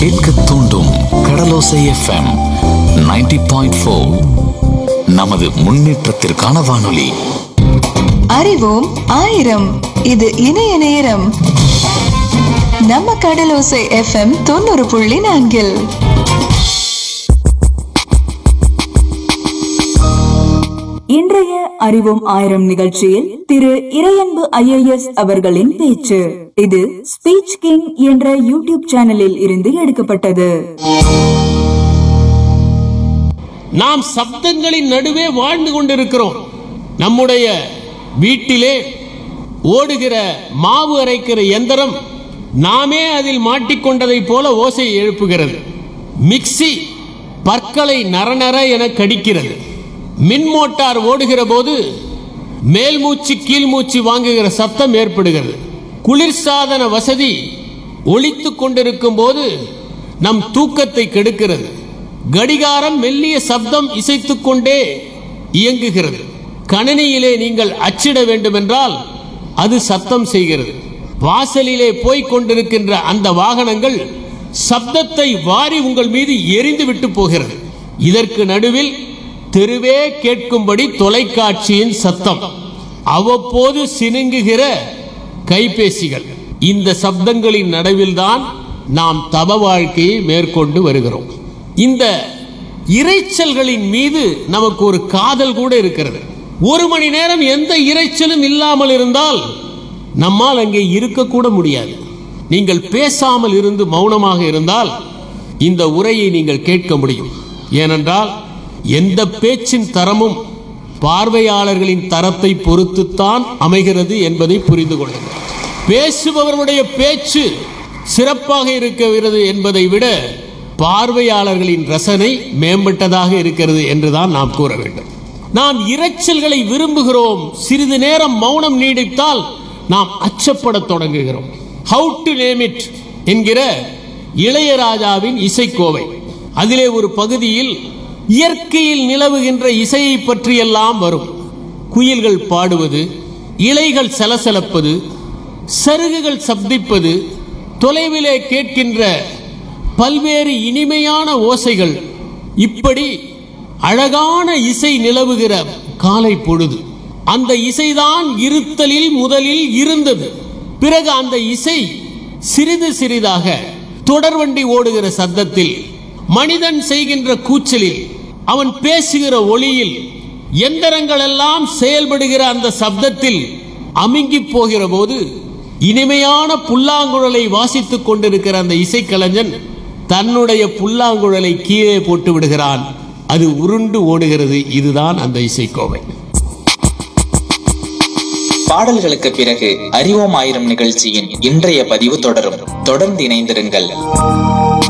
கேட்க தூண்டும் கடலோசை FM 90.4 point நமது முன்னேற்றத்திற்கான வானொலி அறிவோம் ஆயிரம் இது இணைய நேரம் நம்ம கடலோசை எஃப்எம் தொண்ணூறு புள்ளி நான்கில் இன்றைய அறிவோம் ஆயிரம் நிகழ்ச்சியில் திரு இறையன்பு ஐஏஎஸ் அவர்களின் பேச்சு இது ஸ்பீச் கிங் என்ற யூடியூப் சேனலில் இருந்து எடுக்கப்பட்டது நாம் சப்தங்களின் நடுவே வாழ்ந்து கொண்டிருக்கிறோம் நம்முடைய வீட்டிலே ஓடுகிற மாவு அரைக்கிற எந்திரம் நாமே அதில் மாட்டிக்கொண்டதைப் போல ஓசை எழுப்புகிறது மிக்ஸி பற்களை நரநர என கடிக்கிறது மின் மோட்டார் ஓடுகிற போது மேல் மூச்சு கீழ் மூச்சு வாங்குகிற சத்தம் ஏற்படுகிறது குளிர்சாதன வசதி ஒழித்துக் கொண்டிருக்கும் போது நம் தூக்கத்தை கெடுக்கிறது கடிகாரம் மெல்லிய சப்தம் இசைத்துக் கொண்டே இயங்குகிறது கணினியிலே நீங்கள் அச்சிட வேண்டுமென்றால் அது சத்தம் செய்கிறது வாசலிலே போய்க் கொண்டிருக்கின்ற அந்த வாகனங்கள் சப்தத்தை வாரி உங்கள் மீது எரிந்து விட்டு போகிறது இதற்கு நடுவில் தெருவே கேட்கும்படி தொலைக்காட்சியின் சத்தம் அவ்வப்போது சினுங்குகிற கைபேசிகள் இந்த சப்தங்களின் நடுவில்தான் நாம் தவ வாழ்க்கையை மேற்கொண்டு வருகிறோம் இந்த இரைச்சல்களின் மீது நமக்கு ஒரு காதல் கூட இருக்கிறது ஒரு மணி நேரம் எந்த இரைச்சலும் இல்லாமல் இருந்தால் நம்மால் அங்கே இருக்கக்கூட முடியாது நீங்கள் பேசாமல் இருந்து மௌனமாக இருந்தால் இந்த உரையை நீங்கள் கேட்க முடியும் ஏனென்றால் எந்த பேச்சின் தரமும் பார்வையாளர்களின் தரத்தை பொறுத்துத்தான் அமைகிறது என்பதை புரிந்து கொள்ளுங்கள் பேசுபவர்களுடைய பேச்சு சிறப்பாக இருக்கிறது என்பதை விட பார்வையாளர்களின் ரசனை மேம்பட்டதாக இருக்கிறது என்றுதான் நாம் கூற வேண்டும் நாம் இரைச்சல்களை விரும்புகிறோம் சிறிது நேரம் மௌனம் நீடித்தால் நாம் அச்சப்படத் தொடங்குகிறோம் ஹவு டு நேம் இட் என்கிற இளையராஜாவின் இசைக்கோவை அதிலே ஒரு பகுதியில் இயற்கையில் நிலவுகின்ற இசையை பற்றியெல்லாம் வரும் குயில்கள் பாடுவது இலைகள் சலசலப்பது சருகுகள் சப்திப்பது தொலைவிலே கேட்கின்ற பல்வேறு இனிமையான ஓசைகள் இப்படி அழகான இசை நிலவுகிற காலை பொழுது அந்த இசைதான் இருத்தலில் முதலில் இருந்தது பிறகு அந்த இசை சிறிது சிறிதாக தொடர்வண்டி ஓடுகிற சத்தத்தில் மனிதன் செய்கின்ற கூச்சலில் அவன் பேசுகிற ஒளியில் எந்திரங்கள் எல்லாம் செயல்படுகிற அந்த சப்தத்தில் அமுங்கி போகிற போது இனிமையான புல்லாங்குழலை வாசித்துக் கொண்டிருக்கிற அந்த இசைக்கலைஞன் தன்னுடைய புல்லாங்குழலை கீழே போட்டு விடுகிறான் அது உருண்டு ஓடுகிறது இதுதான் அந்த இசைக்கோவை பாடல்களுக்கு பிறகு அறிவோம் ஆயிரம் நிகழ்ச்சியின் இன்றைய பதிவு தொடரும் தொடர்ந்து இணைந்திருங்கள்